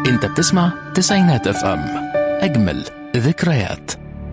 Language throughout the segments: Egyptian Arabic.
انت بتسمع تسعينات اف ام اجمل ذكريات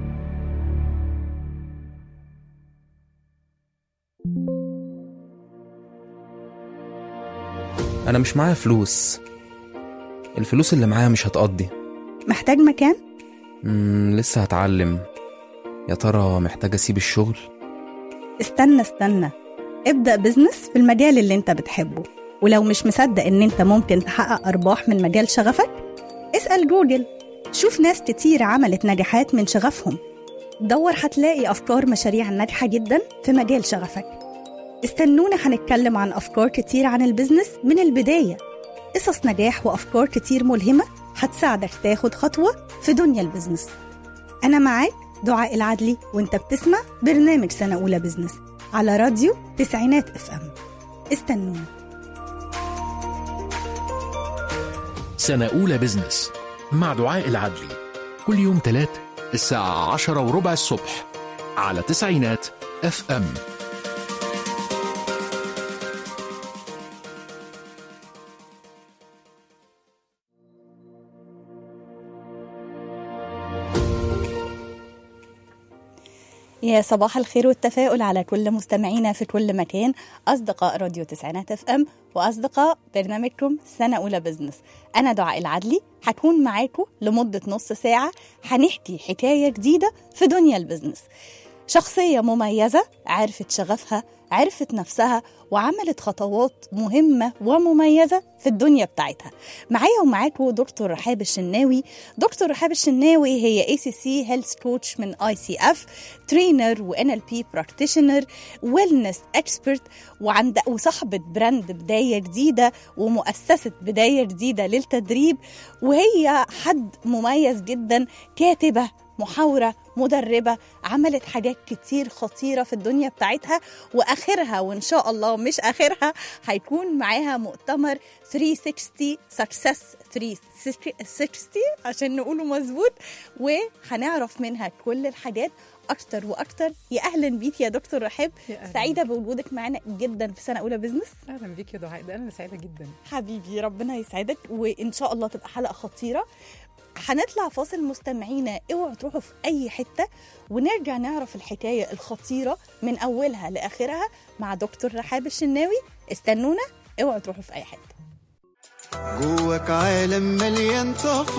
انا مش معايا فلوس الفلوس اللي معايا مش هتقضي محتاج مكان؟ مم لسه هتعلم يا ترى محتاج اسيب الشغل استنى استنى ابدأ بزنس في المجال اللي انت بتحبه ولو مش مصدق ان انت ممكن تحقق ارباح من مجال شغفك اسأل جوجل شوف ناس كتير عملت نجاحات من شغفهم دور هتلاقي افكار مشاريع ناجحة جدا في مجال شغفك استنونا هنتكلم عن افكار كتير عن البزنس من البداية قصص نجاح وافكار كتير ملهمة هتساعدك تاخد خطوة في دنيا البزنس أنا معاك دعاء العدلي وانت بتسمع برنامج سنة أولى بزنس على راديو تسعينات اف ام استنونا سنة أولى بزنس مع دعاء العدلي كل يوم تلات الساعة عشرة وربع الصبح على تسعينات اف ام يا صباح الخير والتفاؤل على كل مستمعينا في كل مكان أصدقاء راديو تسعينات اف ام وأصدقاء برنامجكم سنة أولى بزنس أنا دعاء العدلي هكون معاكم لمدة نص ساعة هنحكي حكاية جديدة في دنيا البزنس شخصية مميزة عرفت شغفها عرفت نفسها وعملت خطوات مهمة ومميزة في الدنيا بتاعتها معايا ومعاكم دكتور رحاب الشناوي دكتور رحاب الشناوي هي اي سي سي هيلث كوتش من اي سي اف ترينر وان ال بي براكتيشنر ويلنس اكسبرت وعند وصاحبة براند بداية جديدة ومؤسسة بداية جديدة للتدريب وهي حد مميز جدا كاتبة محاورة مدربة عملت حاجات كتير خطيرة في الدنيا بتاعتها وآخرها وإن شاء الله مش آخرها هيكون معاها مؤتمر 360 Success 360 عشان نقوله مظبوط وهنعرف منها كل الحاجات أكتر وأكتر يا أهلا بيك يا دكتور رحاب يا أهلاً. سعيدة بوجودك معانا جدا في سنة أولى بزنس اهلا بيك يا دعاء ده انا سعيده جدا حبيبي ربنا يسعدك وان شاء الله تبقى حلقه خطيره هنطلع فاصل مستمعينا اوعوا تروحوا في اي حته ونرجع نعرف الحكايه الخطيره من اولها لاخرها مع دكتور رحاب الشناوي استنونا اوعوا تروحوا في اي حته جواك عالم مليان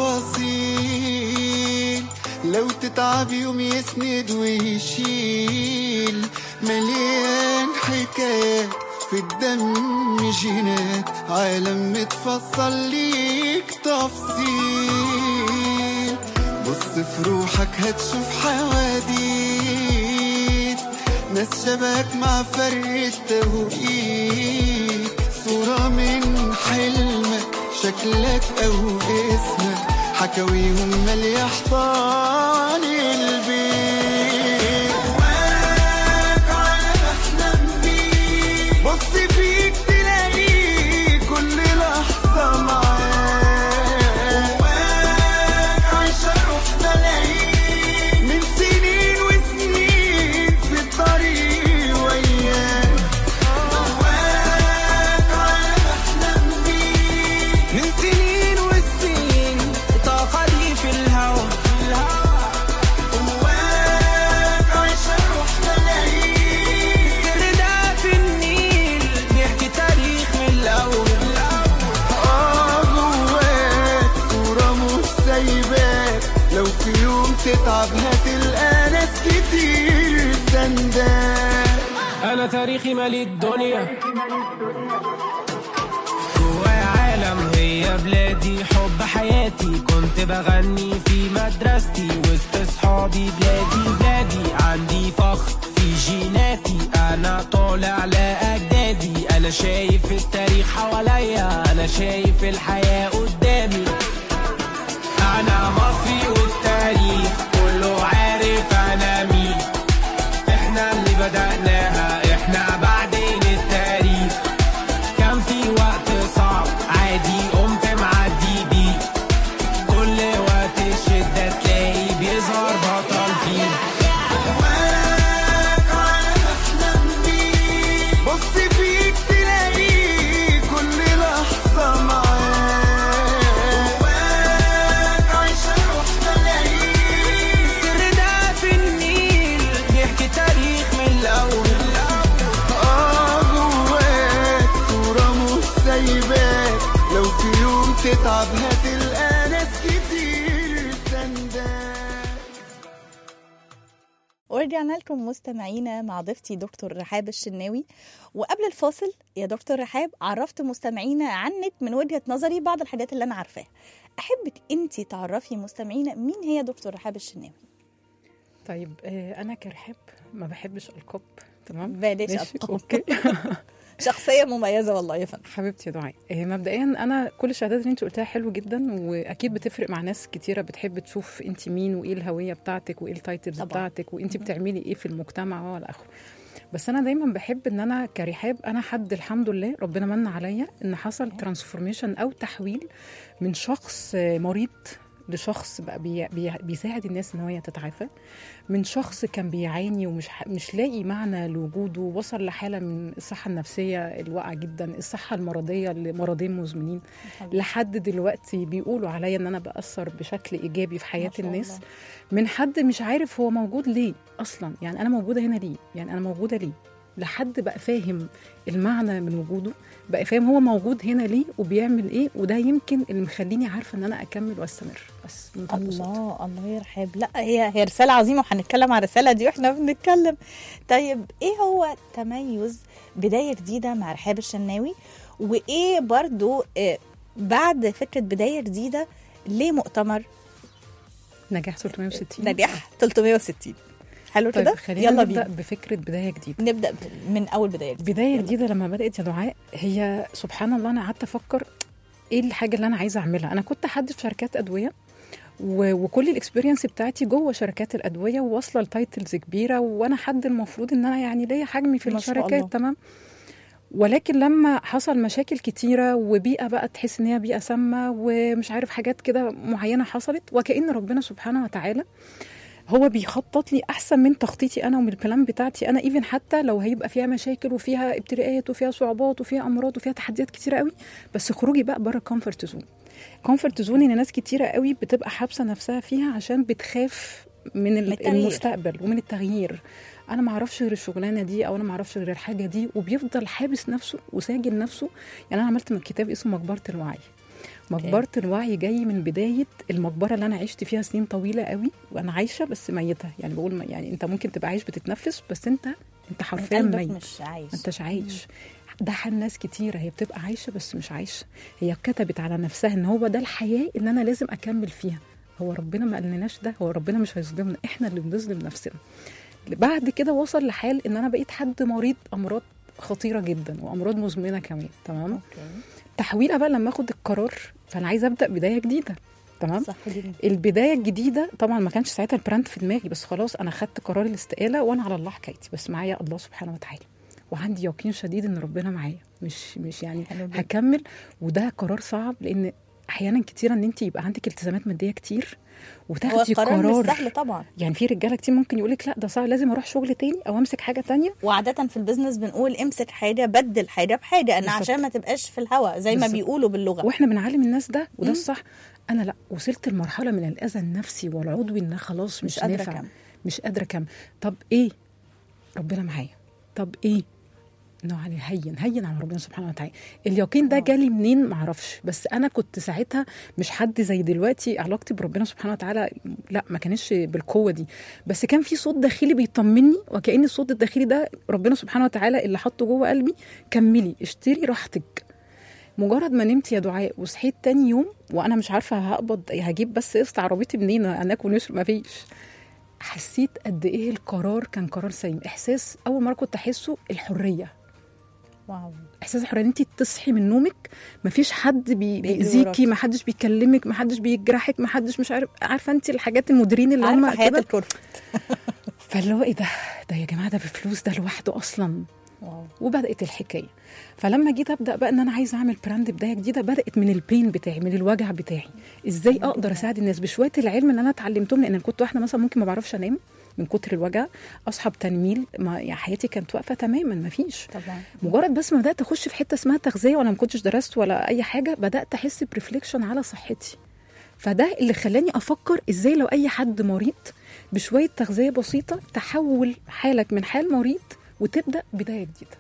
تفاصيل لو تتعب يوم يسند ويشيل مليان حكايات في الدم جينات عالم متفصل ليك تفصيل بص في روحك هتشوف حواديت ناس شبهك مع فرق التوقيت صورة من حلمك شكلك أو اسمك حكاويهم مالية حيطان البيت جواك عالم أحلام بيه بص فيك تلاقيه كل لحظة معاك جواك عشرة في ملايين من سنين وسنين في الطريق وياك جواك عالم أحلام بيه من سنين وسنين الطاقة دي في الهوا جواك عشرة في ملايين السر ده في النيل بيحكي تاريخ من الأول آه جواك صورة مش سايباك لو في يوم تتعب هتلقى ناس كتير سنداك انا تاريخي مالي الدنيا جوايا عالم هي بلادي حب حياتي كنت بغني في مدرستي وسط صحابي بلادي بلادي عندي فخر في جيناتي انا طالع لاجدادي انا شايف التاريخ حواليا انا شايف الحياة قدامي انا مصري والتاريخ كله عارف انا مين احنا اللي بدأناها احنا بعدين التاريخ كان في وقت صعب عادي قمت معدي بيه كل وقت الشدة تلاقي بيظهر بطل فيه جواك عالم أحلام بيه بص فيك تلاقيه كل لحظة معاك تتعب هتلقى ناس كتير سنداك ورجعنا لكم مستمعينا مع ضيفتي دكتور رحاب الشناوي وقبل الفاصل يا دكتور رحاب عرفت مستمعينا عنك من وجهة نظري بعض الحاجات اللي أنا عارفاها أحبك أنت تعرفي مستمعينا مين هي دكتور رحاب الشناوي طيب آه، انا كرحاب ما بحبش القاب تمام بلاش ماشي، ألقاب. اوكي شخصية مميزة والله يا فندم حبيبتي يا دعاء آه، مبدئيا انا كل الشهادات اللي انت قلتها حلو جدا واكيد بتفرق مع ناس كتيره بتحب تشوف انت مين وايه الهويه بتاعتك وايه التايتلز طبعاً. بتاعتك وانت بتعملي ايه في المجتمع والى اخره بس انا دايما بحب ان انا كرحاب انا حد الحمد لله ربنا من عليا ان حصل ترانسفورميشن او تحويل من شخص آه، مريض لشخص بقى بي بي بيساعد الناس ان هي تتعافى من شخص كان بيعاني ومش ح- مش لاقي معنى لوجوده وصل لحاله من الصحه النفسيه الواقعه جدا الصحه المرضيه لمرضين مزمنين لحد دلوقتي بيقولوا عليا ان انا باثر بشكل ايجابي في حياه شاء الناس الله. من حد مش عارف هو موجود ليه اصلا يعني انا موجوده هنا ليه يعني انا موجوده ليه لحد بقى فاهم المعنى من وجوده بقى فاهم هو موجود هنا ليه وبيعمل ايه وده يمكن اللي مخليني عارفه ان انا اكمل واستمر بس بمنتهى البساطة. الله الله يا رحاب لا هي هي رسالة عظيمة وهنتكلم عن الرسالة دي واحنا بنتكلم طيب ايه هو تميز بداية جديدة مع رحاب الشناوي وايه برضو آه، بعد فكرة بداية جديدة ليه مؤتمر نجاح 360 نجاح 360 حلو طيب كده خلينا يلا نبدا بينا بفكره بدايه جديده نبدأ ب- من أول بداية جديدة بدايه يلا. جديده لما بدات يا دعاء هي سبحان الله انا قعدت افكر ايه الحاجه اللي انا عايزه اعملها انا كنت حد في شركات ادويه و- وكل الاكسبيرينس بتاعتي جوه شركات الادويه وواصله لتايتلز كبيره وانا حد المفروض ان انا يعني ليا حجمي في ما شاء الله. الشركات تمام ولكن لما حصل مشاكل كتيرة وبيئة بقى تحس ان هي بيئة سامة ومش عارف حاجات كده معينة حصلت وكأن ربنا سبحانه وتعالى هو بيخطط لي احسن من تخطيطي انا ومن البلان بتاعتي انا ايفن حتى لو هيبقى فيها مشاكل وفيها ابتلاءات وفيها صعوبات وفيها امراض وفيها تحديات كتيره قوي بس خروجي بقى بره الكومفورت زون كومفورت زون ان ناس كتيره قوي بتبقى حابسه نفسها فيها عشان بتخاف من ال- التغيير. المستقبل ومن التغيير انا ما اعرفش غير الشغلانه دي او انا ما اعرفش غير الحاجه دي وبيفضل حابس نفسه وساجن نفسه يعني انا عملت من كتاب اسمه مقبره الوعي مقبرة الوعي جاي من بداية المقبرة اللي أنا عشت فيها سنين طويلة قوي وأنا عايشة بس ميتة يعني بقول ما- يعني أنت ممكن تبقى عايش بتتنفس بس أنت أنت حرفيا قلبك ميت مش عايش ما انتش عايش ده حال ناس كتيرة هي بتبقى عايشة بس مش عايشة هي كتبت على نفسها ان هو ده الحياة اللي انا لازم اكمل فيها هو ربنا ما قالناش ده هو ربنا مش هيظلمنا احنا اللي بنظلم نفسنا بعد كده وصل لحال ان انا بقيت حد مريض امراض خطيرة جدا وامراض مزمنة كمان تمام اوكي تحويلها بقى لما اخد القرار فانا عايزه ابدا بدايه جديده تمام صح جدا البدايه الجديده طبعا ما كانش ساعتها البراند في دماغي بس خلاص انا خدت قرار الاستقاله وانا على الله حكايتي بس معايا الله سبحانه وتعالى وعندي يقين شديد ان ربنا معايا مش مش يعني حلو جدا. هكمل وده قرار صعب لان احيانا كتيره ان انت يبقى عندك التزامات ماديه كتير هو وتاخدي القرار قرار مش سهل طبعا يعني في رجاله كتير ممكن يقولك لا ده صعب لازم اروح شغل تاني او امسك حاجه تانية وعادة في البيزنس بنقول امسك حاجة بدل حاجة بحاجة انا بالظبط. عشان ما تبقاش في الهوا زي ما بالظبط. بيقولوا باللغة واحنا بنعلم الناس ده وده مم. الصح انا لا وصلت لمرحله من الاذى النفسي والعضوي ان خلاص مش, مش قادرة نافع أكمل. مش قادره كم طب ايه ربنا معايا طب ايه انه يعني هين هين على ربنا سبحانه وتعالى اليقين ده آه. جالي منين معرفش بس انا كنت ساعتها مش حد زي دلوقتي علاقتي بربنا سبحانه وتعالى لا ما كانش بالقوه دي بس كان في صوت داخلي بيطمني وكأن الصوت الداخلي ده ربنا سبحانه وتعالى اللي حطه جوه قلبي كملي اشتري راحتك مجرد ما نمت يا دعاء وصحيت تاني يوم وانا مش عارفه هقبض هجيب بس قسط عربيتي منين اناكل ونشرب مفيش حسيت قد ايه القرار كان قرار سليم احساس اول مره كنت احسه الحريه واو احساس الحريه ان انت تصحي من نومك مفيش حد بي بيجري بيأذيكي وراكي. محدش بيكلمك محدش بيجرحك محدش مش عارف عارفه انت الحاجات المديرين اللي هم عارفة حياة كده الكوربريت فاللي هو ايه ده ده يا جماعه ده بفلوس ده لوحده اصلا واو وبدات الحكايه فلما جيت ابدا بقى ان انا عايزه اعمل براند بدايه جديده بدات من البين بتاعي من الوجع بتاعي ازاي اقدر اساعد الناس بشويه العلم اللي انا اتعلمتهم لان أنا كنت واحده مثلا ممكن ما بعرفش انام من كتر الوجع اصحى بتنميل ما يعني حياتي كانت واقفه تماما ما فيش طبعا مجرد بس ما بدات اخش في حته اسمها تغذيه وانا ما كنتش درست ولا اي حاجه بدات احس برفليكشن على صحتي فده اللي خلاني افكر ازاي لو اي حد مريض بشويه تغذيه بسيطه تحول حالك من حال مريض وتبدا بدايه جديده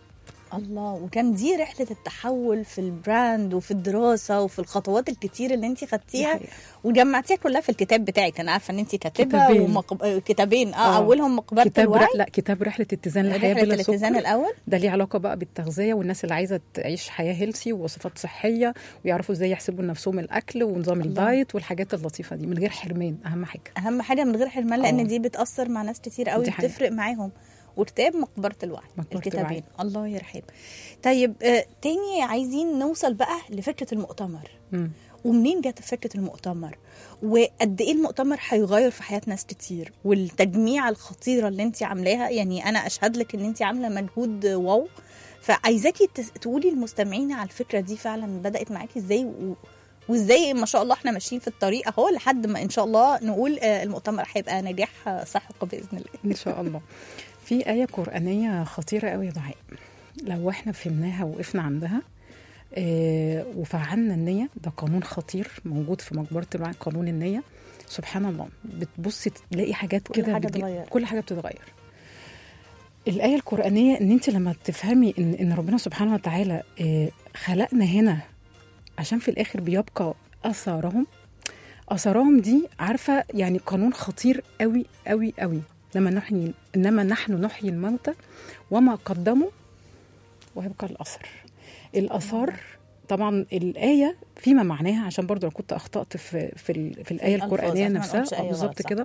الله وكان دي رحله التحول في البراند وفي الدراسه وفي الخطوات الكتير اللي انت خدتيها حقيقة. وجمعتيها كلها في الكتاب بتاعك انا عارفه ان انت كاتبه كتابين. ومقب... آه، كتابين اه, آه. اولهم مقبره كتاب الوعي لا كتاب رحله اتزان الحياه رحله بلا الاتزان سكر الاول ده ليه علاقه بقى بالتغذيه والناس اللي عايزه تعيش حياه هيلسي ووصفات صحيه ويعرفوا ازاي يحسبوا لنفسهم الاكل ونظام الدايت والحاجات اللطيفه دي من غير حرمان اهم حاجه اهم حاجه من غير حرمان آه. لان دي بتاثر مع ناس كتير قوي دي حقيقة. بتفرق معاهم وكتاب مقبره الوعي مقبرة الكتابين الله يرحم طيب آه تاني عايزين نوصل بقى لفكره المؤتمر مم. ومنين جت فكره المؤتمر وقد ايه المؤتمر هيغير في حياه ناس كتير والتجميعه الخطيره اللي انت عاملاها يعني انا اشهد لك ان انت عامله مجهود واو فعايزاكي تس- تقولي للمستمعين على الفكره دي فعلا بدات معاكي ازاي و... وازاي ما شاء الله احنا ماشيين في الطريق اهو لحد ما ان شاء الله نقول آه، المؤتمر هيبقى نجاح آه، ساحق باذن الله ان شاء الله في ايه قرانيه خطيره قوي يا دعاء لو احنا فهمناها وقفنا عندها آه وفعلنا النيه ده قانون خطير موجود في مقبره الوعي قانون النيه سبحان الله بتبصي تلاقي حاجات كل كده حاجة بتجي- اتغير. كل حاجه بتتغير الآية القرآنية إن أنت لما تفهمي إن إن ربنا سبحانه وتعالى آه، خلقنا هنا عشان في الآخر بيبقى أثارهم أثارهم دي عارفة يعني قانون خطير قوي قوي قوي لما نحيي إنما نحن نحيي الموتى وما قدموا ويبقى الأثر الأثار طبعا الآية فيما معناها عشان برضو أنا كنت أخطأت في في, ال- في الآية الألفاظ، القرآنية عشان ما نفسها نقولش آه، آية غلط، بالظبط صح. كده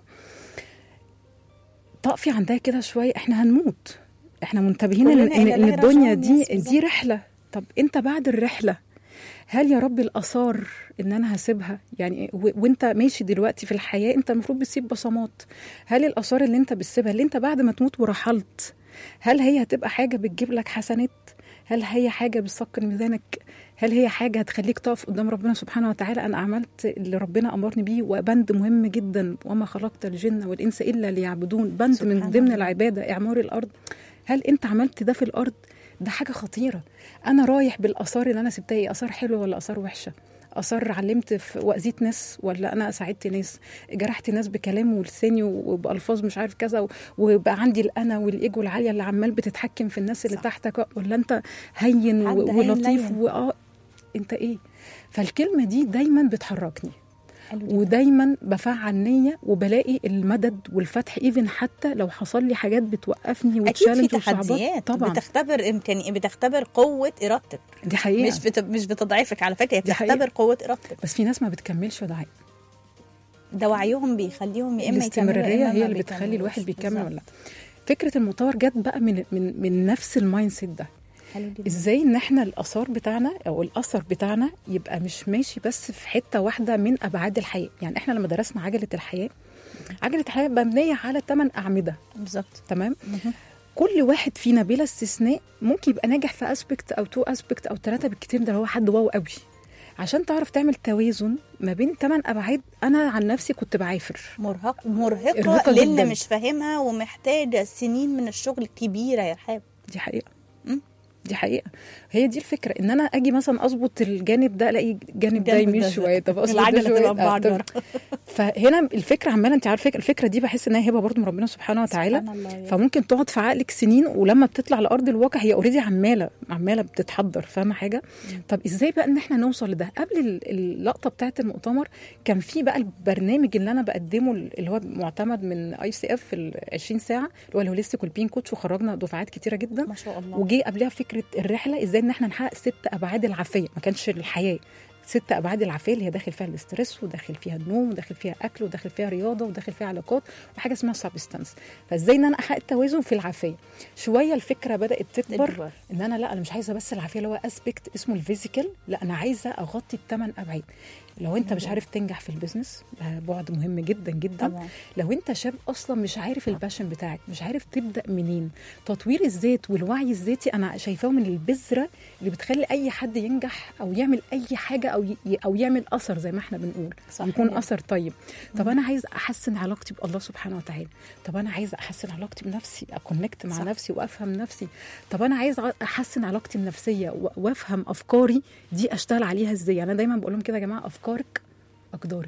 طقفي عندها كده شويه احنا هنموت احنا منتبهين ان, كلنا إن, إلى إن الله الدنيا راجعون، دي يس، بالظبط. دي رحله طب انت بعد الرحله هل يا رب الاثار ان انا هسيبها يعني و- وانت ماشي دلوقتي في الحياه انت المفروض بتسيب بصمات هل الاثار اللي انت بتسيبها اللي انت بعد ما تموت ورحلت هل هي هتبقى حاجه بتجيب لك حسنات هل هي حاجه بتسكر ميزانك هل هي حاجه هتخليك تقف قدام ربنا سبحانه وتعالى انا عملت اللي ربنا امرني بيه وبند مهم جدا وما خلقت الجن والانس الا ليعبدون بند سبحان من ضمن الله. العباده اعمار الارض هل انت عملت ده في الارض ده حاجه خطيره انا رايح بالاثار اللي انا سبتها ايه اثار حلوه ولا اثار وحشه اثار علمت في واذيت ناس ولا انا ساعدت ناس جرحت ناس بكلامي ولساني وبالفاظ مش عارف كذا و- وبقى عندي الانا والايجو العاليه اللي عمال بتتحكم في الناس اللي صح. تحتك ولا انت هين حد و- هين ولطيف لين. واه انت ايه فالكلمه دي دايما بتحركني حلو جدا. ودايما بفعل نيه وبلاقي المدد والفتح ايفن حتى لو حصل لي حاجات بتوقفني اكيد في وتشالنج وصعوبات تحديات طبعا بتختبر امكانيه بتختبر قوه ارادتك دي حقيقه مش بت... مش بتضعفك على فكره هي دي حقيقة. بتختبر قوه ارادتك بس في ناس ما بتكملش دعاء ده وعيهم بيخليهم يا اما يكملوا يا الاستمراريه إما هي ما اللي بتخلي بيكملوش. الواحد بيكمل بالظبط. ولا لا. فكره المطور جت بقى من من من نفس المايند سيت ده حلو جدا ازاي ان احنا الاثار بتاعنا او الاثر بتاعنا يبقى مش ماشي بس في حته واحده من ابعاد الحياه يعني احنا لما درسنا عجله الحياه عجله الحياه مبنيه على ثمان اعمده بالظبط تمام كل واحد فينا بلا استثناء ممكن يبقى ناجح في اسبكت او تو اسبكت او ثلاثه بالكتير ده هو حد واو قوي عشان تعرف تعمل توازن ما بين ثمان ابعاد انا عن نفسي كنت بعافر مرهق مرهقه مرهقة للي جداً. مش فاهمها ومحتاجه سنين من الشغل كبيره يا رحاب دي حقيقه مم. دي حقيقه هي دي الفكره ان انا اجي مثلا اظبط الجانب ده الاقي الجانب ده الجانب يميل ده شويه طب اظبط ده العجلة شويه تبقى آه، مبعجرة. طب- فهنا الفكره عماله انت عارفه الفكره دي بحس انها هبه برضه من ربنا سبحانه وتعالى سبحان الله يا فممكن تقعد في عقلك سنين ولما بتطلع لارض الواقع هي اوريدي عماله عماله بتتحضر فاهمه حاجه طب ازاي بقى ان احنا نوصل لده قبل ال- اللقطه بتاعه المؤتمر كان في بقى البرنامج اللي انا بقدمه اللي هو معتمد من اي سي اف ال 20 ساعه اللي هو الهوليستيك والبين كوتش وخرجنا دفعات كتيره جدا ما شاء الله وجي قبلها فكره الرحله ازاي ان احنا نحقق ست ابعاد العافيه ما كانش الحياه ست ابعاد العافيه اللي هي داخل فيها الاسترس وداخل فيها النوم وداخل فيها اكل وداخل فيها رياضه وداخل فيها علاقات وحاجه اسمها سبستانس فازاي ان انا احقق التوازن في العافيه شويه الفكره بدات تكبر تكبر. ان انا لا انا مش عايزه بس العافيه اللي هو اسبكت اسمه الفيزيكال لا انا عايزه اغطي الثمان ابعاد لو انت مش عارف تنجح في البيزنس ده بعد مهم جدا جدا طبعا لو انت شاب اصلا مش عارف الباشن بتاعك مش عارف تبدا منين تطوير الذات والوعي الذاتي انا شايفاه من البذره اللي بتخلي اي حد ينجح او يعمل اي حاجه او ي... او يعمل اثر زي ما احنا بنقول صح يكون جدا. اثر طيب طب انا عايز احسن علاقتي بالله سبحانه وتعالى طب انا عايز احسن علاقتي بنفسي اكونكت مع صح. نفسي وافهم نفسي طب انا عايز ع- احسن علاقتي النفسيه و- وافهم افكاري دي اشتغل عليها ازاي انا دايما بقول لهم كده يا جماعه افكارك اقدارك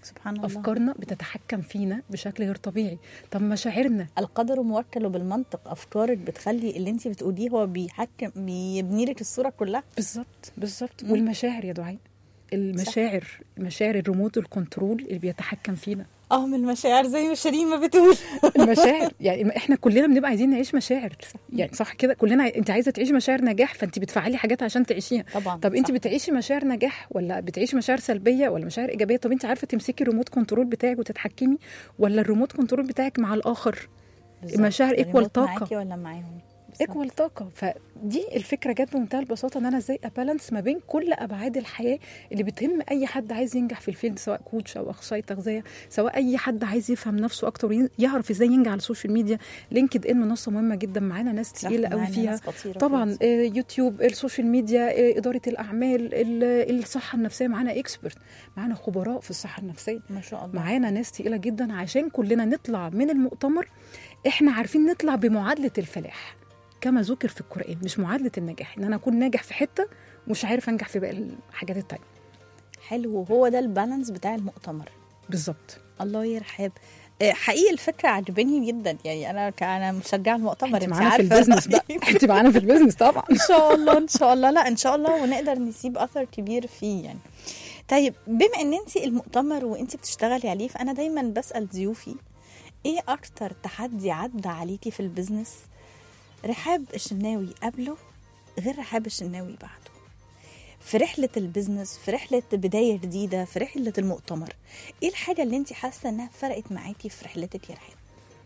سبحان الله افكارنا بتتحكم فينا بشكل غير طبيعي طب مشاعرنا القدر موكل بالمنطق افكارك بتخلي اللي انت بتقوليه هو بيحكم بيبني لك الصوره كلها بالظبط بالظبط مم. والمشاعر يا دعاء المشاعر مشاعر الريموت الكنترول اللي بيتحكم فينا اه من المشاعر زي ما شيرين ما بتقول المشاعر يعني احنا كلنا بنبقى عايزين نعيش مشاعر يعني صح كده كلنا عاي- انت عايزه تعيشي مشاعر نجاح فانت بتفعلي حاجات عشان تعيشيها طبعا طب انت صح. بتعيشي مشاعر نجاح ولا بتعيشي مشاعر سلبيه ولا مشاعر ايجابيه طب انت عارفه تمسكي الريموت كنترول بتاعك وتتحكمي ولا الريموت كنترول بتاعك مع الاخر بالظبط. مشاعر equal الريموت طاقة. معاكي ولا معاهم بالظبط. ايكوال طاقه فدي الفكره جت بمنتهى البساطه ان انا ازاي ابالانس ما بين كل ابعاد الحياه اللي بتهم اي حد عايز ينجح في الفيلد سواء كوتش او اخصائي تغذيه سواء اي حد عايز يفهم نفسه اكتر ويعرف ازاي ينجح على السوشيال ميديا لينكد ان منصه مهمه جدا معانا ناس صح، تقيله قوي معانا فيها ناس خطيرة طبعا فيها. آه، يوتيوب السوشيال ميديا آه، اداره الاعمال ال- الصحه النفسيه معانا اكسبرت معانا خبراء في الصحه النفسيه ما شاء الله معانا ناس تقيله جدا عشان كلنا نطلع من المؤتمر احنا عارفين نطلع بمعادله الفلاح كما ذكر في القران مش معادله النجاح ان انا اكون ناجح في حته ومش عارف انجح في باقي الحاجات التانية حلو هو ده البالانس بتاع المؤتمر بالظبط الله يرحب آه، حقيقي الفكره عجباني جدا يعني انا ك- انا مشجعه المؤتمر انت انت معانا في عارفة. البيزنس بقى انت معانا في البيزنس طبعا ان شاء الله ان شاء الله لا ان شاء الله ونقدر نسيب اثر كبير فيه يعني طيب بما ان انت المؤتمر وانت بتشتغلي عليه فانا دايما بسال ضيوفي ايه اكتر تحدي عدى عليكي في البيزنس رحاب الشناوي قبله غير رحاب الشناوي بعده في رحلة البيزنس في رحلة بداية جديدة في رحلة المؤتمر ايه الحاجة اللي انت حاسة انها فرقت معاكي في رحلتك يا رحاب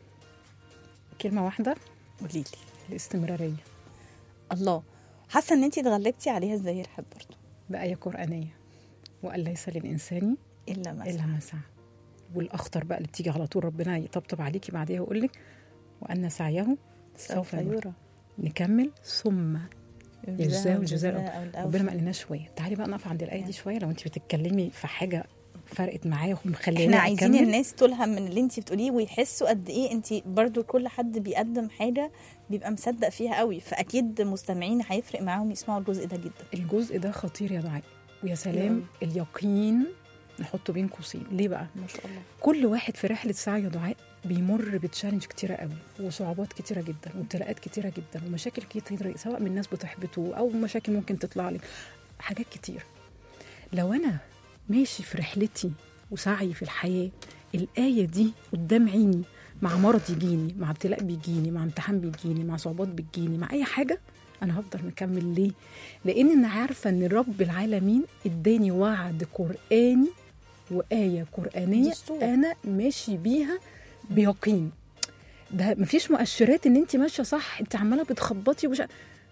كلمه واحده قوليلي الاستمراريه الله حاسة ان انت اتغلبتي عليها ازاي يا رحاب برضه بآية قرآنية وأن ليس للإنسان الا ما إلا ما سعى والأخطر بقى اللي بتيجي على طول ربنا يطبطب عليكي بعديها ويقول لك وأن سعيه سوف يرى نكمل ثم يجزاه الجزاء ربنا ما قالناش شويه تعالي بقى نقف عند الايه دي شويه لو انت بتتكلمي في حاجه فرقت معايا ومخليني احنا عايزين أكمل. الناس تلهم من اللي انت بتقوليه ويحسوا قد ايه انت برضو كل حد بيقدم حاجه بيبقى مصدق فيها قوي فاكيد مستمعين هيفرق معاهم يسمعوا الجزء ده جدا الجزء ده خطير يا دعاء ويا سلام اليقين نحطه بين قوسين ليه بقى ما شاء الله كل واحد في رحله سعي يا دعاء بيمر بتشالنج كتيره قوي وصعوبات كتيره جدا وابتلاءات كتيره جدا ومشاكل كتيره سواء من ناس بتحبطه او مشاكل ممكن تطلع لك حاجات كتير لو انا ماشي في رحلتي وسعي في الحياه الايه دي قدام عيني مع مرض يجيني مع ابتلاء بيجيني مع امتحان بيجيني مع صعوبات بتجيني مع اي حاجه انا هفضل مكمل ليه لان انا عارفه ان رب العالمين اداني وعد قراني وايه قرانيه دستور. انا ماشي بيها بيقين ده مفيش مؤشرات ان انت ماشيه صح انت عماله بتخبطي ومش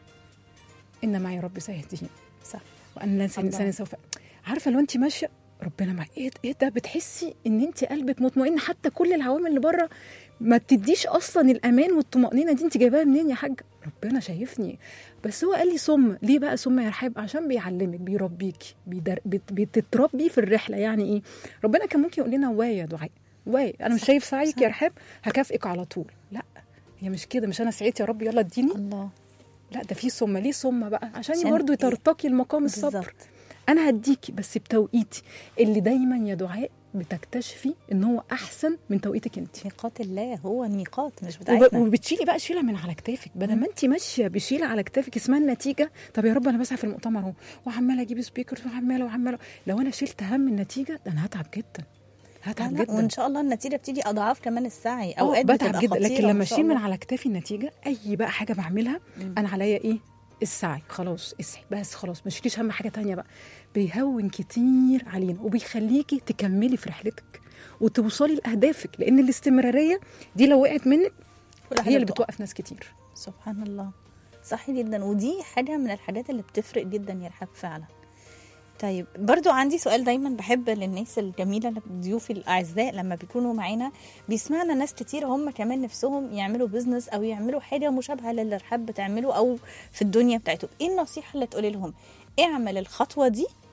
ان معي رب سيهديني صح وان لا انسان الله. سوف عارفه لو انت ماشيه ربنا معاك ايه ايه ده بتحسي ان انت قلبك مطمئن حتى كل العوامل اللي بره ما بتديش اصلا الامان والطمانينه دي انت جايباها منين يا حاج ربنا شايفني بس هو قال لي ثم ليه بقى ثم يا رحاب عشان بيعلمك بيربيكي بيدر... بت... بتتربي في الرحله يعني ايه ربنا كان ممكن يقول لنا واي يا دعاء واي انا مش صح، شايف سعيك صح. يا رحاب هكافئك على طول لا هي مش كده مش انا سعيت يا رب يلا اديني الله لا ده في ثم ليه ثم بقى عشان, عشان برضه إيه؟ ترتقي المقام الصبر بالظبط انا هديكي بس بتوقيتي اللي دايما يا دعاء بتكتشفي ان هو احسن من توقيتك انت ميقات الله هو الميقات مش وب- بتاعتنا وبتشيلي بقى شيله من على كتافك بدل ما انت ماشيه بشيله على كتافك اسمها النتيجه طب يا رب انا بسعى في المؤتمر اهو وعماله اجيب سبيكرز وعماله وعماله لو انا شلت هم النتيجه ده انا هتعب جدا لا هتعب لا جدا وان شاء الله النتيجه بتيجي اضعاف كمان السعي اه اوقات بتعب بتبقى جدا لكن خطيرة لما ما شاء اشيل من الله. على كتافي النتيجه اي بقى حاجه بعملها انا عليا ايه السعي خلاص اسعي بس خلاص ما تشيليش هم حاجه تانية بقى بيهون كتير علينا وبيخليكي تكملي في رحلتك وتوصلي لاهدافك لان الاستمراريه دي لو وقعت منك كل حاجة هي اللي بتقع. بتوقف ناس كتير سبحان الله صح جدا ودي حاجة من الحاجات اللي بتفرق جدا يا رحاب فعلا طيب برضو عندي سؤال دايما بحب للناس الجميلة اللي- ضيوفي الأعزاء لما بيكونوا معانا بيسمعنا ناس كتير هم كمان نفسهم يعملوا بيزنس أو يعملوا حاجة مشابهة للي رحاب بتعمله أو في الدنيا بتاعتهم إيه النصيحة اللي تقولي لهم اعمل الخطوة دي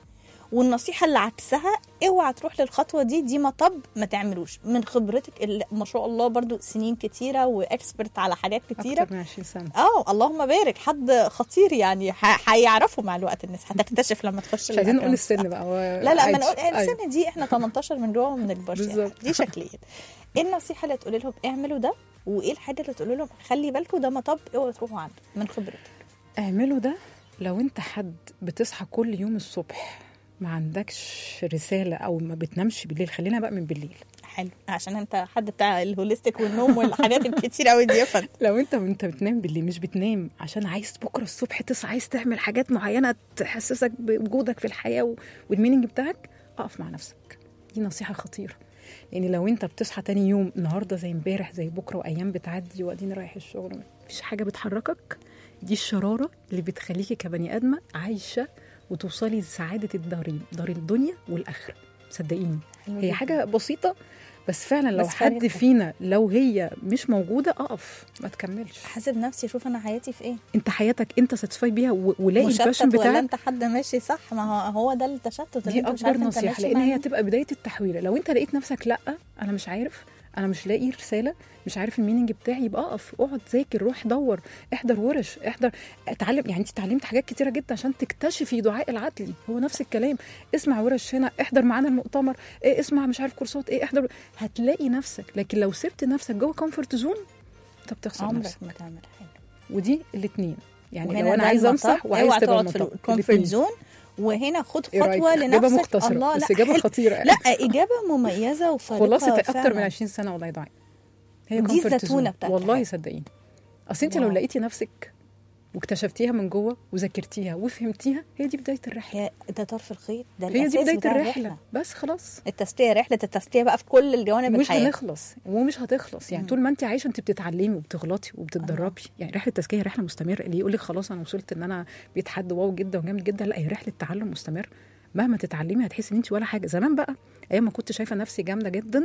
والنصيحه اللي عكسها اوعى تروح للخطوه دي دي مطب ما تعملوش من خبرتك اللي ما شاء الله برضو سنين كتيره واكسبرت على حاجات كتيره اكتر من 20 سنه اه اللهم بارك حد خطير يعني ح- هيعرفوا مع الوقت الناس هتكتشف لما تخش مش عايزين نقول الأكونت. السن بقى هو لا لا ما عادي. نقول أيوة. السنه دي احنا 18 من جوه وما بنكبرش يعني. بالظبط. دي شكليا ايه النصيحه اللي تقولي لهم اعملوا ده وايه الحاجه اللي تقولي لهم خلي بالكم ده مطب اوعوا تروحوا عنده من خبرتك اعملوا ده لو انت حد بتصحى كل يوم الصبح ما عندكش رساله او ما بتنامش بالليل خلينا بقى من بالليل حلو عشان انت حد بتاع الهوليستيك والنوم والحاجات الكتير قوي دي يا فندم لو انت انت بتنام بالليل مش بتنام عشان عايز بكره الصبح تصحى عايز تعمل حاجات معينه تحسسك بوجودك في الحياه و- والميننج بتاعك اقف مع نفسك دي نصيحه خطيره لان لو انت بتصحى تاني يوم النهارده زي امبارح زي بكره وايام بتعدي واديني رايح الشغل مفيش حاجه بتحركك دي الشراره اللي بتخليكي كبني ادمه عايشه وتوصلي لسعاده الدارين دار الدنيا والاخره صدقيني حلو هي جداً. حاجه بسيطه بس فعلا لو بس حد فارقة. فينا لو هي مش موجوده اقف ما تكملش حاسب نفسي اشوف انا حياتي في ايه انت حياتك انت ساتسفاي بيها و- ولاقي الباشن مشتت ولا بتاعك انت حد ماشي صح ما هو هو ده التشتت اللي دي انت مش اكبر عارف انت نصيحه ماشي لان مع هي مين. هتبقى بدايه التحويله لو انت لقيت نفسك لا انا مش عارف انا مش لاقي رساله مش عارف الميننج بتاعي يبقى اقف اقعد ذاكر روح دور احضر ورش احضر اتعلم يعني انت اتعلمت حاجات كتيره جدا عشان تكتشفي دعاء العدلي هو نفس الكلام اسمع ورش هنا احضر معانا المؤتمر إيه اسمع مش عارف كورسات ايه احضر هتلاقي نفسك لكن لو سبت نفسك جوه كومفورت زون انت بتخسر عمرك نفسك ما تعمل حاجه ودي الاثنين يعني وهنا لو انا ده عايزه المطب، انصح وعايز اوعى تبقى تقعد في المطب. الكومفورت الاتنين. زون وهنا خد إيه رأيك؟ خطوه إجابة لنفسك مختصرة الله بس لا إجابة حلو. خطيرة لا اجابه مميزه وفارقه خلاصة اكتر من فعلاً. 20 سنه والله دعاء هي دي comfort الزتونة zone. بتاعت والله الحياة. صدقيني اصل انت لو واو. لقيتي نفسك واكتشفتيها من جوه وذاكرتيها وفهمتيها هي دي بدايه الرحله هي ده طرف الخيط ده هي دي الاساس بدايه بتاع الرحله بس خلاص التسليه رحله التسليه بقى في كل الجوانب مش الحياه هنخلص ومش هتخلص يعني طول ما انت عايشه انت بتتعلمي وبتغلطي وبتتدربي يعني رحله التزكيه هي رحله مستمره اللي يقول لك خلاص انا وصلت ان انا بقيت حد واو جدا وجامد جدا لا هي رحله تعلم مستمر مهما تتعلمي هتحسي ان انت ولا حاجه زمان بقى ايام ما كنت شايفه نفسي جامده جدا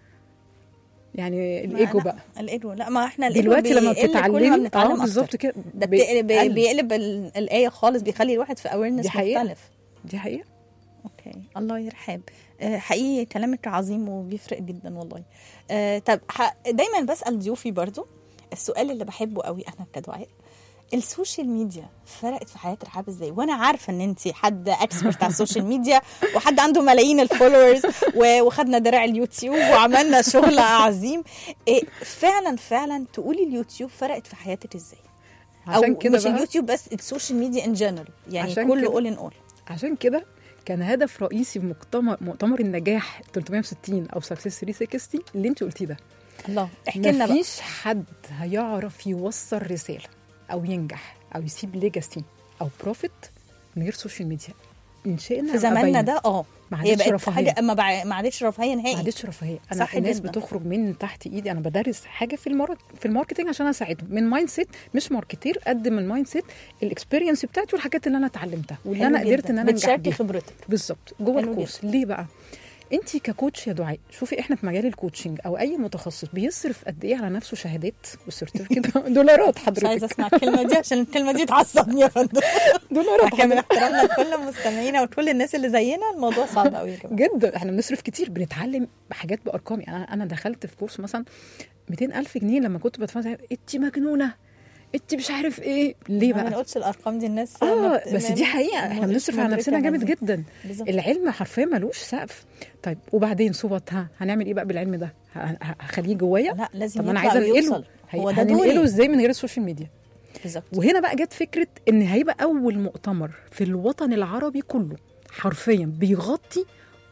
يعني ما الايجو لا، بقى الايجو لا ما احنا الايجو دلوقتي لما بيقل كل ما بتتعلمي بنتعلم اه أكتر. بالظبط كده ده بي- بت- بي- قل. بيقلب ال- الايه خالص بيخلي الواحد في اويرنس دي حقيقة. مختلف دي حقيقه اوكي الله يرحب آه، حقيقي كلامك عظيم وبيفرق جدا والله آه، طب ح- دايما بسال ضيوفي برضو السؤال اللي بحبه قوي انا كدعاء السوشيال ميديا فرقت في حياه رحاب ازاي وانا عارفه ان انت حد اكسبرت على السوشيال ميديا وحد عنده ملايين الفولورز و- وخدنا درع اليوتيوب وعملنا شغل عظيم إيه فعلا فعلا تقولي اليوتيوب فرقت في حياتك ازاي عشان او كده مش بقى اليوتيوب بس السوشيال ميديا ان جنرال يعني عشان كله كده. اول ان اول عشان كده كان هدف رئيسي في مؤتمر مؤتمر النجاح 360 او سكسس 360 اللي انت قلتيه ده الله احكي لنا بقى مفيش حد هيعرف يوصل رساله او ينجح او يسيب ليجاسي او بروفيت من غير سوشيال ميديا ان شئنا في زماننا أبينا. ده اه ما هي عادتش بقت رفاهية. حاجه ما بع- ما عادتش رفاهيه نهائي ما عادتش رفاهيه انا صح الناس جداً. بتخرج من تحت ايدي انا بدرس حاجه في المارك في الماركتنج عشان اساعدهم من مايند سيت مش ماركتير قد من المايند سيت الاكسبيرينس بتاعتي والحاجات اللي انا اتعلمتها واللي حلو انا قدرت جداً. ان انا انجح بتشاركي بيها خبرتك بالظبط جوه حلو الكورس ليه بقى انت ككوتش يا دعاء شوفي احنا في مجال الكوتشنج او اي متخصص بيصرف قد ايه على نفسه شهادات وسيرتيفيكت دولارات مش عايزه حضرتك اسمع الكلمه دي عشان الكلمه دي تعصبني يا فندم دولارات كامل حضرتك. احترامنا لكل مستمعينا وكل الناس اللي زينا الموضوع صعب قوي يا جماعه جدا احنا بنصرف كتير بنتعلم حاجات بارقام يعني انا انا دخلت في كورس مثلا 200 الف جنيه لما كنت بدفع انت مجنونه انت مش عارف ايه ليه ما بقى بنقولش الارقام دي الناس اه ما بت- بس دي حقيقه احنا مدرك- بنصرف على مدركة نفسنا جامد هذه. جدا بالظبط. العلم حرفيا ملوش سقف طيب وبعدين صوت ها هنعمل ايه بقى بالعلم ده ه- ه- هخليه جوايا لا لازم طب انا يطلع عايزه انقله ويوصل. هو هي- ده هننقله دوري ازاي من غير السوشيال ميديا بالظبط وهنا بقى جت فكره ان هيبقى اول مؤتمر في الوطن العربي كله حرفيا بيغطي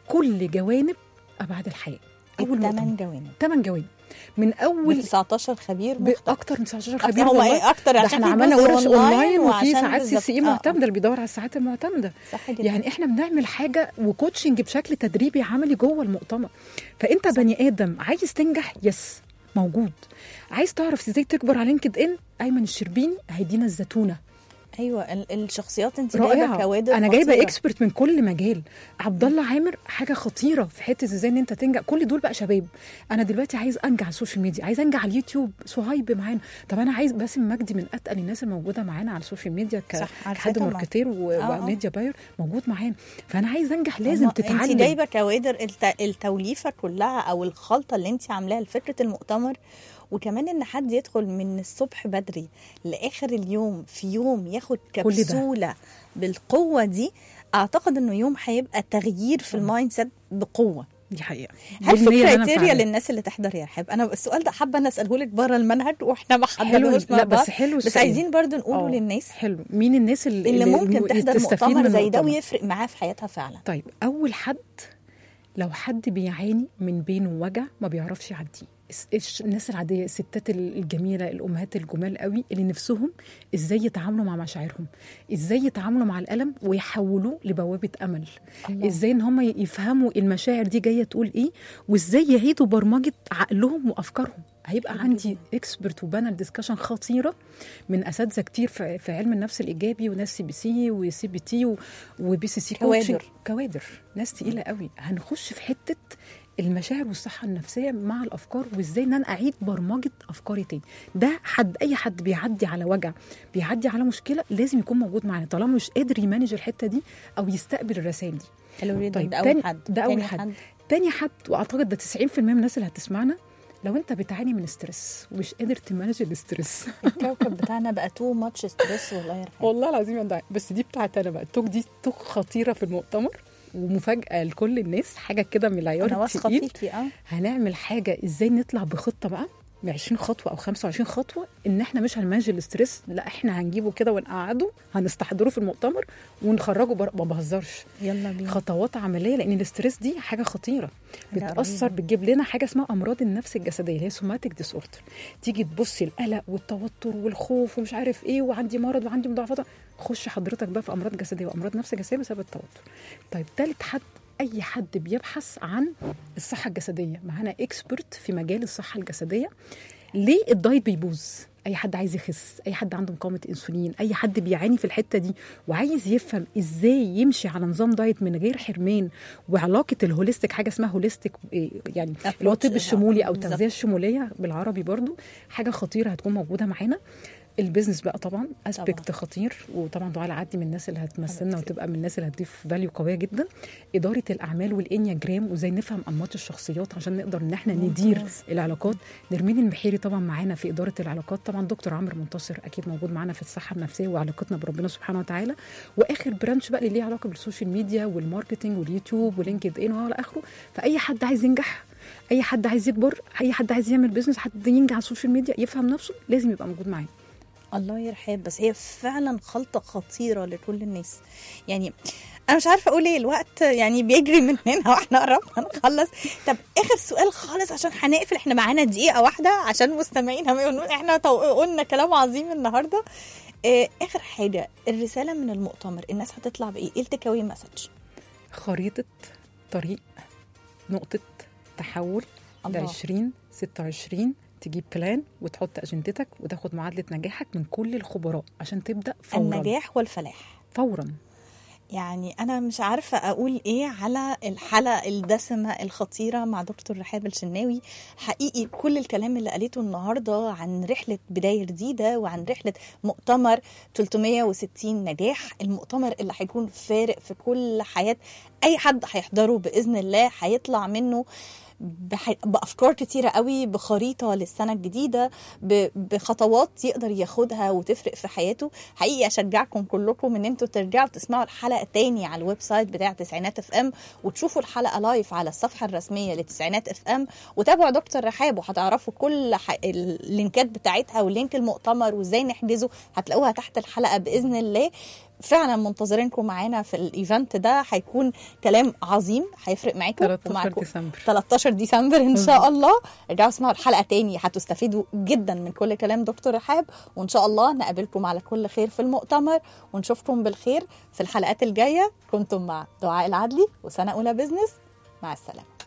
كل جوانب ابعاد الحياه اول الثمان مؤتمر جوانب ثمان جوانب من اول 19 خبير مختلف باكتر من 19 أكتر خبير هم والله ايه اكتر ده عشان احنا في عملنا جزء ورش اونلاين وفي وعشان ساعات سي بالظبط. سي اي آه، معتمده اللي بيدور على الساعات المعتمده صح جدا يعني احنا بنعمل حاجه وكوتشنج بشكل تدريبي عملي جوه المؤتمر فانت بني ادم عايز تنجح يس موجود عايز تعرف ازاي تكبر على لينكد ان ايمن الشربيني هيدينا الزتونه ايوه ال- الشخصيات انت جايبه رائعه كوادر انا جايبه خطيرة. اكسبرت من كل مجال عبد الله عامر حاجه خطيره في حته ازاي ان انت تنجح كل دول بقى شباب انا دلوقتي عايز انجح على السوشيال ميديا عايز انجح على اليوتيوب صهيب معانا طب انا عايز باسم مجدي من اتقل الناس الموجوده معانا على السوشيال ميديا ك- صح، عارفاه كحد طبعاً. ماركتير و- آه، آه. وميديا باير موجود معانا فانا عايز انجح لازم انت تتعلم جايبه كوادر الت... التوليفه كلها او الخلطه اللي انت عاملاها لفكره المؤتمر وكمان ان حد يدخل من الصبح بدري لاخر اليوم في يوم ياخد كل ده. كبسوله بالقوه دي اعتقد انه يوم هيبقى تغيير في المايند سيت بقوه دي حقيقه هل في بالنية اللي أنا كرايتيريا فعلا- للناس اللي تحضر يا رحاب انا السؤال ده حابه انا اساله لك بره المنهج واحنا ما حلو حضرناش مع لا بعض بس حلو بس السؤال. عايزين برضو نقوله آه، للناس حلو مين الناس اللي, اللي ممكن الم- تحضر تستفيد من مؤتمر زي ده المؤتمر؟ ويفرق معاه في حياتها فعلا طيب اول حد لو حد بيعاني من بين ووجع ما بيعرفش يعديه الس- الش- الناس العاديه الستات ال- الجميله الامهات الجمال قوي اللي نفسهم ازاي يتعاملوا مع مشاعرهم ازاي يتعاملوا مع الالم ويحولوه لبوابه امل الله. ازاي ان هم يفهموا المشاعر دي جايه تقول ايه وازاي يعيدوا برمجه عقلهم وافكارهم هيبقى عندي اكسبرت وبانل ديسكشن خطيره من اساتذه كتير في في علم النفس الايجابي وناس سي بي سي وسي بي تي وبي سي سي كوادر. كوتشنج كوادر ناس تقيله قوي هنخش في حته المشاعر والصحه النفسيه مع الافكار وازاي ان انا اعيد برمجه افكاري تاني ده حد اي حد بيعدي على وجع بيعدي على مشكله لازم يكون موجود معانا طالما مش قادر يمانج الحته دي او يستقبل الرسائل دي حلو جدا طيب ده اول تاني- حد ده اول تاني حد. تاني حد واعتقد ده 90% من الناس اللي هتسمعنا لو انت بتعاني من ستريس ومش قادر تمانج الاسترس الكوكب بتاعنا بقى تو ماتش ستريس والله يرحمه والله العظيم يا دعاء بس دي بتاعت انا بقى التوك دي توك خطيره في المؤتمر ومفاجاه لكل الناس حاجه كده من العيار انا واثقه التقيل فيكي اه هنعمل حاجه ازاي نطلع بخطه بقى ب 20 خطوه او 25 خطوه ان احنا مش هنمانج الاسترس لا احنا هنجيبه كده ونقعده هنستحضره في المؤتمر ونخرجه بره ما بهزرش يلا بينا خطوات عمليه لان الاسترس دي حاجه خطيره حاجة بتاثر رهيبة. بتجيب لنا حاجه اسمها امراض النفس الجسديه اللي هي سوماتيك ديس اوردر تيجي تبصي القلق والتوتر والخوف ومش عارف ايه وعندي مرض وعندي مضاعفات خش حضرتك بقى في امراض جسديه وامراض نفس جسديه بسبب التوتر طيب تالت حد اي حد بيبحث عن الصحه الجسديه معانا اكسبرت في مجال الصحه الجسديه ليه الدايت بيبوظ اي حد عايز يخس اي حد عنده مقاومه انسولين اي حد بيعاني في الحته دي وعايز يفهم ازاي يمشي على نظام دايت من غير حرمان وعلاقه الهوليستيك حاجه اسمها هوليستيك إيه، يعني اللي هو الطب Approach. الشمولي او بالظبط. التغذيه الشموليه بالعربي برضو حاجه خطيره هتكون موجوده معانا البيزنس بقى طبعا اسبكت خطير وطبعا دعاء العدي من الناس اللي هتمثلنا حبيبتي. وتبقى من الناس اللي هتضيف فاليو قويه جدا اداره الاعمال والانياجرام وازاي نفهم انماط الشخصيات عشان نقدر ان احنا ندير ممتاز. العلاقات نرمين المحيري طبعا معانا في اداره العلاقات طبعا دكتور عمرو منتصر اكيد موجود معانا في الصحه النفسيه وعلاقتنا بربنا سبحانه وتعالى واخر برانش بقى اللي ليه علاقه بالسوشيال ميديا والماركتنج واليوتيوب ولينكد ان والى اخره فاي حد عايز ينجح اي حد عايز يكبر اي حد عايز يعمل بيزنس حد ينجح على السوشيال ميديا يفهم نفسه لازم يبقى موجود معانا الله يرحم بس هي فعلا خلطه خطيره لكل الناس يعني انا مش عارفه اقول ايه الوقت يعني بيجري مننا واحنا قربنا نخلص طب اخر سؤال خالص عشان هنقفل احنا معانا دقيقه واحده عشان مستمعين هم يقولوا احنا تو- قلنا كلام عظيم النهارده آه، اخر حاجه الرساله من المؤتمر الناس هتطلع بايه ايه التيك اواي مسج خريطه طريق نقطه تحول ل الله. 20 26 تجيب بلان وتحط اجندتك وتاخد معادله نجاحك من كل الخبراء عشان تبدا فورا النجاح والفلاح فورا يعني انا مش عارفه اقول ايه على الحلقه الدسمه الخطيره مع دكتور رحاب الشناوي حقيقي كل الكلام اللي قالته النهارده عن رحله بدايه جديده وعن رحله مؤتمر 360 نجاح المؤتمر اللي هيكون فارق في كل حياه اي حد هيحضره باذن الله هيطلع منه بح- بافكار كتيره قوي بخريطه للسنه الجديده ب- بخطوات يقدر ياخدها وتفرق في حياته حقيقي اشجعكم كلكم ان انتوا ترجعوا تسمعوا الحلقه تاني على الويب سايت بتاع تسعينات اف ام وتشوفوا الحلقه لايف على الصفحه الرسميه لتسعينات اف ام وتابعوا دكتور رحاب وهتعرفوا كل ح... اللينكات بتاعتها ولينك المؤتمر وازاي نحجزه هتلاقوها تحت الحلقه باذن الله فعلا منتظرينكم معانا في الايفنت ده هيكون كلام عظيم هيفرق معاكم 13 ومعاكم ديسمبر 13 ديسمبر ان شاء الله ارجعوا اسمعوا الحلقه تاني هتستفيدوا جدا من كل كلام دكتور رحاب وان شاء الله نقابلكم على كل خير في المؤتمر ونشوفكم بالخير في الحلقات الجايه كنتم مع دعاء العدلي وسنه اولى بزنس مع السلامه